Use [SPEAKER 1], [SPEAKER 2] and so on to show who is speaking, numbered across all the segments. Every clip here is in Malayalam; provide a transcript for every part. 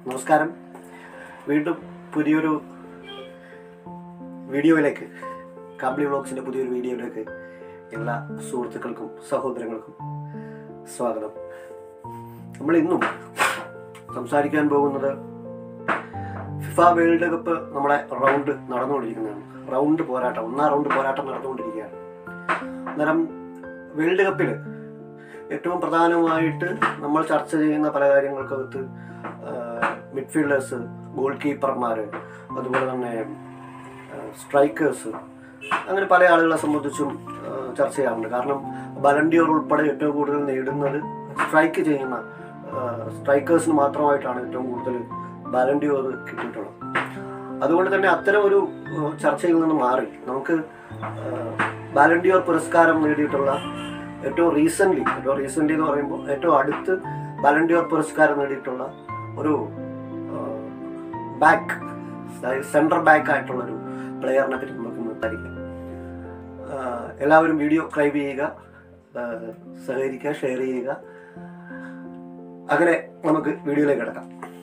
[SPEAKER 1] നമസ്കാരം വീണ്ടും പുതിയൊരു വീഡിയോയിലേക്ക് കാംബ്ലി വ്ളോഗ്സിൻ്റെ പുതിയൊരു വീഡിയോയിലേക്ക് എല്ലാ സുഹൃത്തുക്കൾക്കും സഹോദരങ്ങൾക്കും സ്വാഗതം നമ്മൾ ഇന്നും സംസാരിക്കാൻ പോകുന്നത് ഫിഫ വേൾഡ് കപ്പ് നമ്മളെ റൗണ്ട് നടന്നുകൊണ്ടിരിക്കുന്നതാണ് റൗണ്ട് പോരാട്ടം ഒന്നാം റൗണ്ട് പോരാട്ടം നടന്നുകൊണ്ടിരിക്കുകയാണ് അന്നേരം വേൾഡ് കപ്പിൽ ഏറ്റവും പ്രധാനമായിട്ട് നമ്മൾ ചർച്ച ചെയ്യുന്ന പല കാര്യങ്ങൾക്കകത്ത് മിഡ്ഫീൽഡേഴ്സ് ഗോൾ കീപ്പർമാർ അതുപോലെ തന്നെ സ്ട്രൈക്കേഴ്സ് അങ്ങനെ പല ആളുകളെ സംബന്ധിച്ചും ആ, ചർച്ച ചെയ്യാറുണ്ട് കാരണം ബലണ്ടിയോർ ഉൾപ്പെടെ ഏറ്റവും കൂടുതൽ നേടുന്നത് സ്ട്രൈക്ക് ചെയ്യുന്ന സ്ട്രൈക്കേഴ്സിന് മാത്രമായിട്ടാണ് ഏറ്റവും കൂടുതൽ ബാലൻഡിയോർ കിട്ടിയിട്ടുള്ളത് അതുകൊണ്ട് തന്നെ അത്തരം ഒരു ആ, ചർച്ചയിൽ നിന്ന് മാറി നമുക്ക് ബാലൻഡിയോർ പുരസ്കാരം നേടിയിട്ടുള്ള ഏറ്റവും റീസെൻ്റ്ലി ഏറ്റവും റീസെൻ്റ്ലി എന്ന് പറയുമ്പോൾ ഏറ്റവും അടുത്ത് ബാലൻഡിയോർ പുരസ്കാരം നേടിയിട്ടുള്ള ഒരു ബാക്ക് സെൻട്രൽ ബാക്ക് ആയിട്ടുള്ളൊരു പ്ലെയറിനെ പറ്റി നമുക്ക് സംസാരിക്കാം ആഹ് എല്ലാവരും വീഡിയോ ക്രൈബ് ചെയ്യുക ആഹ് സഹകരിക്കുക ഷെയർ ചെയ്യുക അങ്ങനെ നമുക്ക് വീഡിയോയിലേക്ക് കിടക്കാം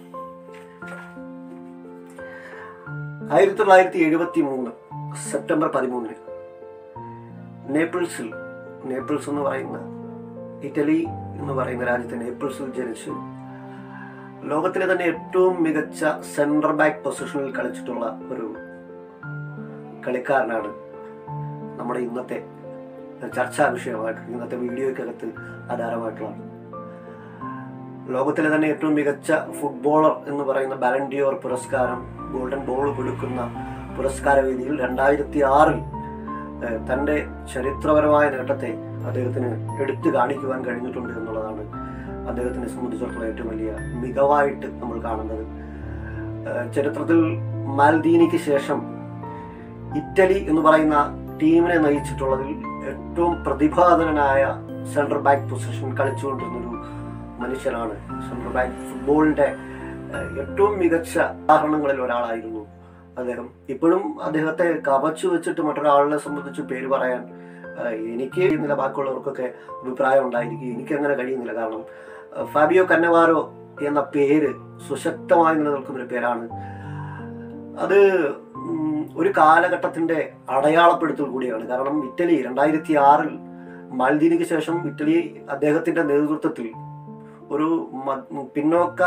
[SPEAKER 1] ആയിരത്തി തൊള്ളായിരത്തി എഴുപത്തി മൂന്ന് സെപ്റ്റംബർ പതിമൂന്നിന് നേപ്പിൾസിൽ നേപ്പിൾസ് എന്ന് പറയുന്ന ഇറ്റലി എന്ന് പറയുന്ന രാജ്യത്തെ നേപ്പിൾസിൽ ജനിച്ച് ലോകത്തിലെ തന്നെ ഏറ്റവും മികച്ച സെൻട്രൽ ബാക്ക് പൊസിഷനിൽ കളിച്ചിട്ടുള്ള ഒരു കളിക്കാരനാണ് നമ്മുടെ ഇന്നത്തെ ചർച്ചാ വിഷയമായിട്ട് ഇന്നത്തെ വീഡിയോയ്ക്കകത്ത് ആധാരമായിട്ടുള്ള ലോകത്തിലെ തന്നെ ഏറ്റവും മികച്ച ഫുട്ബോളർ എന്ന് പറയുന്ന ബാലൻഡിയോർ പുരസ്കാരം ഗോൾഡൻ ബോൾ കൊടുക്കുന്ന പുരസ്കാര വേദിയിൽ രണ്ടായിരത്തി ആറിൽ തൻ്റെ ചരിത്രപരമായ നേട്ടത്തെ അദ്ദേഹത്തിന് എടുത്തു കാണിക്കുവാൻ കഴിഞ്ഞിട്ടുണ്ട് എന്നുള്ളതാണ് അദ്ദേഹത്തിനെ സംബന്ധിച്ചിടത്തോളം ഏറ്റവും വലിയ മികവായിട്ട് നമ്മൾ കാണുന്നത് ഏഹ് ചരിത്രത്തിൽ മാൽദീനിക്ക് ശേഷം ഇറ്റലി എന്ന് പറയുന്ന ടീമിനെ നയിച്ചിട്ടുള്ളതിൽ ഏറ്റവും പ്രതിഭാധനനായ സെൻട്രൽ ബാക്ക് പൊസിഷൻ കളിച്ചുകൊണ്ടിരുന്നൊരു മനുഷ്യനാണ് സെൻട്രൽ ബാക്ക് ഫുട്ബോളിന്റെ ഏഹ് ഏറ്റവും മികച്ച ഉദാഹരണങ്ങളിൽ ഒരാളായിരുന്നു അദ്ദേഹം ഇപ്പോഴും അദ്ദേഹത്തെ കവച്ചു വെച്ചിട്ട് മറ്റൊരാളിനെ സംബന്ധിച്ച് പേര് പറയാൻ ഏഹ് എനിക്ക് കഴിയുന്നില്ല ബാക്കിയുള്ളവർക്കൊക്കെ അഭിപ്രായം ഉണ്ടായിരിക്കും എനിക്കങ്ങനെ കഴിയുന്നില്ല കാരണം ഏഹ് ഫാബിയോ കന്നവാരോ എന്ന പേര് സുശക്തമായി നിലനിൽക്കുന്ന ഒരു പേരാണ് അത് ഉം, ഒരു കാലഘട്ടത്തിന്റെ അടയാളപ്പെടുത്തൽ കൂടിയാണ് കാരണം ഇറ്റലി രണ്ടായിരത്തി ആറിൽ മാൽദീനിക്ക് ശേഷം ഇറ്റലി അദ്ദേഹത്തിന്റെ നേതൃത്വത്തിൽ ഒരു മ- പിന്നോക്ക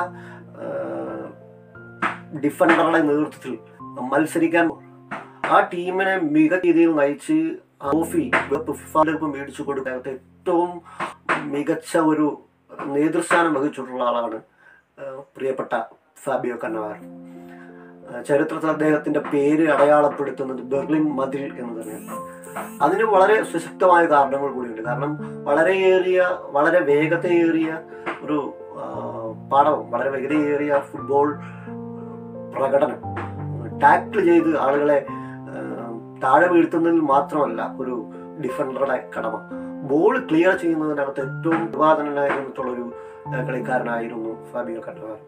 [SPEAKER 1] ഡിഫൻഡറുടെ നേതൃത്വത്തിൽ മത്സരിക്കാൻ ആ ടീമിനെ മികച്ച രീതിയിൽ നയിച്ച് ട്രോഫി ഫിഫ മേടിച്ചു കൊടുക്കാൻ ഏറ്റവും മികച്ച ഒരു നേതൃസ്ഥാനം വഹിച്ചിട്ടുള്ള ആളാണ് ആ, പ്രിയപ്പെട്ട ഫാബിയോ കന്നവാർ ആ, ചരിത്രത്തിൽ അദ്ദേഹത്തിന്റെ പേര് അടയാളപ്പെടുത്തുന്നത് ബെർലിൻ മതിൽ എന്ന് തന്നെയാണ് അതിന് വളരെ സുശക്തമായ കാരണങ്ങൾ കൂടിയുണ്ട് കാരണം വളരെയേറിയ വളരെ വേഗതയേറിയ ഒരു ആ, പാഠവും വളരെ വേഗതയേറിയ ഫുട്ബോൾ പ്രകടനം ടാക്കിൾ ചെയ്ത് ആളുകളെ ആ, താഴെ വീഴ്ത്തുന്നതിൽ മാത്രമല്ല ഒരു ഡിഫൻഡറുടെ കടമ ബോൾ ക്ലിയർ ചെയ്യുന്നതിനകത്ത് ഏറ്റവും ഉപാദനായിരുന്നിട്ടുള്ളൊരു ആ, കളിക്കാരനായിരുന്നു ഫാബിയോ കണ്ടവാർ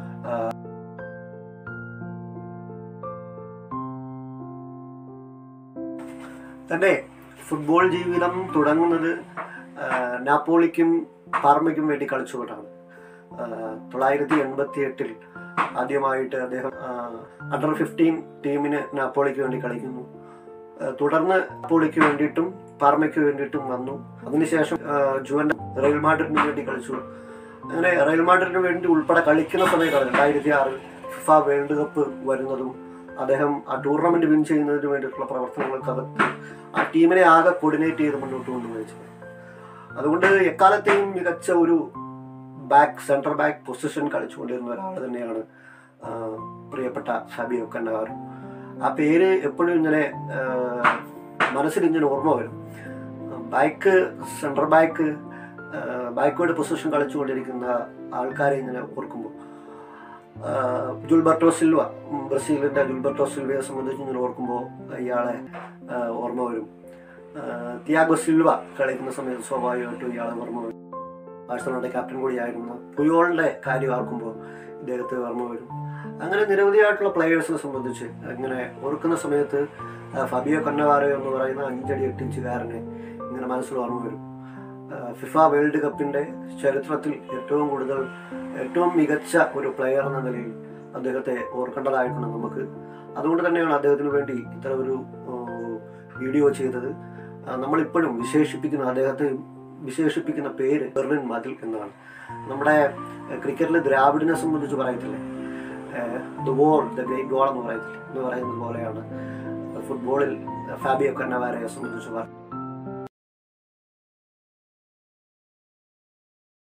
[SPEAKER 1] തന്റെ ഫുട്ബോൾ ജീവിതം തുടങ്ങുന്നത് ആ, നാപ്പോളിക്കും പാർമയ്ക്കും വേണ്ടി കളിച്ചുകൊണ്ടാണ് ആ, തൊള്ളായിരത്തി എൺപത്തി എട്ടിൽ ആദ്യമായിട്ട് അദ്ദേഹം അണ്ടർ ഫിഫ്റ്റീൻ ടീമിന് നാപ്പോളിക്ക് വേണ്ടി കളിക്കുന്നു ആ, തുടർന്ന് നാപ്പോളിക്ക് വേണ്ടിയിട്ടും പാർമയ്ക്ക് വേണ്ടിയിട്ടും വന്നു അതിനുശേഷം ആ, ജുവൻ റയൽ മാഡ്രിഡിന് വേണ്ടി കളിച്ചു അങ്ങനെ റയൽ മാഡ്രിഡിന് വേണ്ടി ഉൾപ്പെടെ കളിക്കുന്ന സമയത്താണ് രണ്ടായിരത്തി ആറിൽ ഫിഫ വേൾഡ് കപ്പ് വരുന്നതും അദ്ദേഹം ആ ടൂർണമെന്റ് വിൻ ചെയ്യുന്നതിന് വേണ്ടിയിട്ടുള്ള പ്രവർത്തനങ്ങൾക്കകത്ത് ആ ടീമിനെ ആകെ കോർഡിനേറ്റ് ചെയ്ത് മുന്നോട്ട് കൊണ്ടുപോയി അതുകൊണ്ട് എക്കാലത്തെയും മികച്ച ഒരു ബാക്ക് സെൻട്രൽ ബാക്ക് പൊസിഷൻ കളിച്ചുകൊണ്ടിരുന്ന ഒരാൾ തന്നെയാണ് ആ, പ്രിയപ്പെട്ട ഫാബിയോ കന്നവാർ ആ പേര് എപ്പോഴും ഇങ്ങനെ ആ, മനസ്സിൽ ഇങ്ങനെ ഓർമ്മ വരും back central back backward position കളിച്ചുകൊണ്ടിരിക്കുന്ന ആൾക്കാരെ ഇങ്ങനെ ഓർക്കുമ്പോൾ ജുൽബർട്ടോ സിൽവ ഉം, ബ്രസീലിന്റെ ജുൽബർട്ടോ സിൽവയെ സംബന്ധിച്ച് ഇങ്ങനെ ഓർക്കുമ്പോൾ ഇയാളെ ആ, ഓർമ്മ വരും ആ, തിയാഗോ സിൽവ കളിക്കുന്ന സമയത്ത് സ്വാഭാവികമായിട്ടും ഇയാളെ ഓർമ്മ വരും ബാഴ്സലോണയുടെ ക്യാപ്റ്റൻ കൂടിയായിരുന്ന പുയോളിന്റെ കാര്യം ഓർക്കുമ്പോൾ ഇദ്ദേഹത്തെ ഓർമ്മ വരും അങ്ങനെ നിരവധിയായിട്ടുള്ള പ്ലെയേഴ്സിനെ സംബന്ധിച്ച് ഇങ്ങനെ ഓർക്കുന്ന സമയത്ത് ആ, ഫബിയോ കന്നവാരോ എന്ന് പറയുന്ന അഞ്ചടി എട്ട് ഇഞ്ചുകാരനെ ഇങ്ങനെ മനസ്സിൽ ഓർമ്മ വരും ഫിഫ വേൾഡ് കപ്പിൻ്റെ ചരിത്രത്തിൽ ഏറ്റവും കൂടുതൽ ഏറ്റവും മികച്ച ഒരു പ്ലെയർ എന്ന നിലയിൽ അദ്ദേഹത്തെ ഓർക്കേണ്ടതായിട്ടുണ്ട് നമുക്ക് അതുകൊണ്ട് തന്നെയാണ് അദ്ദേഹത്തിന് വേണ്ടി ഇത്തരം ഒരു ഏഹ്, വീഡിയോ ചെയ്തത് ആ, നമ്മളിപ്പോഴും വിശേഷിപ്പിക്കുന്ന അദ്ദേഹത്തെ വിശേഷിപ്പിക്കുന്ന പേര് ബെർലിൻ മതിൽ എന്നാണ് നമ്മുടെ ക്രിക്കറ്റിൽ ദ്രാവിഡിനെ സംബന്ധിച്ച് പറയത്തില്ലേ the goal the great goal എന്ന് പറയത്തില്ലേ എന്ന് പറയുന്നത് പോലെയാണ് ഫുട്ബോളിൽ ഫാബിയോ കന്നവാരയെ സംബന്ധിച്ച് പറയുന്നത്